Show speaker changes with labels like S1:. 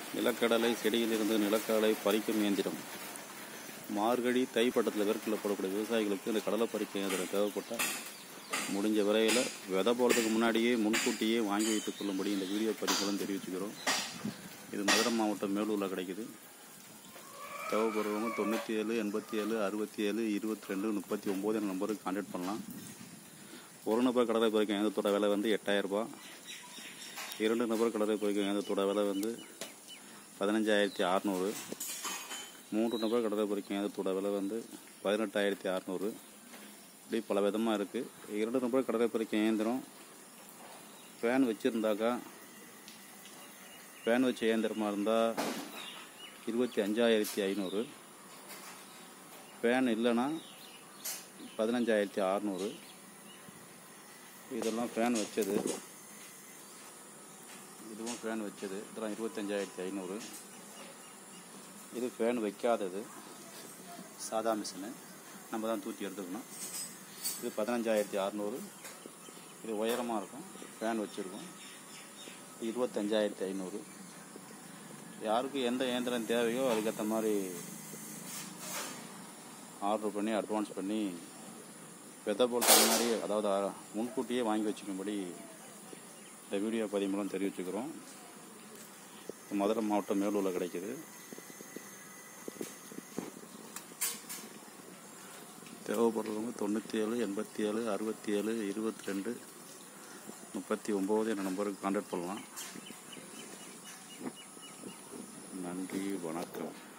S1: நிலக்கடலை செடியிலிருந்து நிலக்கடலை பறிக்கும் இயந்திரம் மார்கழி தை பட்டத்தில் வேர்க்கடலை போடக்கூடிய விவசாயிகளுக்கு இந்த கடலை பறிக்கும் இயந்திரம் தேவைப்பட்டால் முடிஞ்ச விலையில் விதை போடுறதுக்கு முன்னாடியே முன்கூட்டியே வாங்கி வைத்துக் கொள்ளும்படி இந்த வீடியோ பதிவுகளும் தெரிவிச்சுக்கிறோம் இது மதுரை மாவட்டம் மேலூரில் கிடைக்குது தேவைப்படுறவங்க தொண்ணூற்றி ஏழு எண்பத்தி ஏழு அறுபத்தி ஏழு இருபத்தி ரெண்டு முப்பத்தி ஒம்பது என்ற நம்பருக்கு கான்டாக்ட் பண்ணலாம் ஒரு நபர் கடலை பறிக்கும் இயந்திரத்தோட விலை வந்து எட்டாயிரரூபா இரண்டு நபர் கடலை பறிக்கும் இயந்திரத்தோட விலை வந்து பதினஞ்சாயிரத்தி அறநூறு மூன்று நபர் கடலை பறிக்கும் இயந்திரத்தோட விலை வந்து பதினெட்டாயிரத்தி அறநூறு இப்படி பல விதமாக இருக்குது இரண்டு நபர் கடலை பறிக்கும் இயந்திரம் ஃபேன் வச்சுருந்தாக்கா ஃபேன் வச்ச இயந்திரமாக இருந்தால் இருபத்தி அஞ்சாயிரத்தி ஐநூறு ஃபேன் இல்லைன்னா பதினஞ்சாயிரத்தி அறநூறு இதெல்லாம் ஃபேன் வச்சது இதுவும் ஃபேன் வச்சது இதெல்லாம் இருபத்தஞ்சாயிரத்தி ஐநூறு இது ஃபேன் வைக்காதது சாதா மிஷினு நம்ம தான் தூக்கி எடுத்துக்கணும் இது பதினஞ்சாயிரத்தி அறநூறு இது உயரமாக இருக்கும் ஃபேன் வச்சுருக்கோம் இருபத்தஞ்சாயிரத்தி ஐநூறு யாருக்கு எந்த இயந்திரம் தேவையோ அதுக்கேற்ற மாதிரி ஆர்டர் பண்ணி அட்வான்ஸ் பண்ணி விதை போடுறதுக்கு முன்னாடி அதாவது அ- முன்கூட்டியே வாங்கி வச்சுக்கும்படி இந்த வீடியோ பதிவு மூலம் தெரிவிச்சுக்கிறோம் இது மதுரை மாவட்டம் மேலூரில் கிடைக்குது தேவைப்படுறவங்க தொண்ணூற்றி ஏழு எண்பத்தி ஏழு அறுபத்தி ஏழு இருபத்தி ரெண்டு முப்பத்தி ஒம்பது என்ற நம்பருக்கு கான்டாக்ட் பண்ணலாம் நன்றி வணக்கம்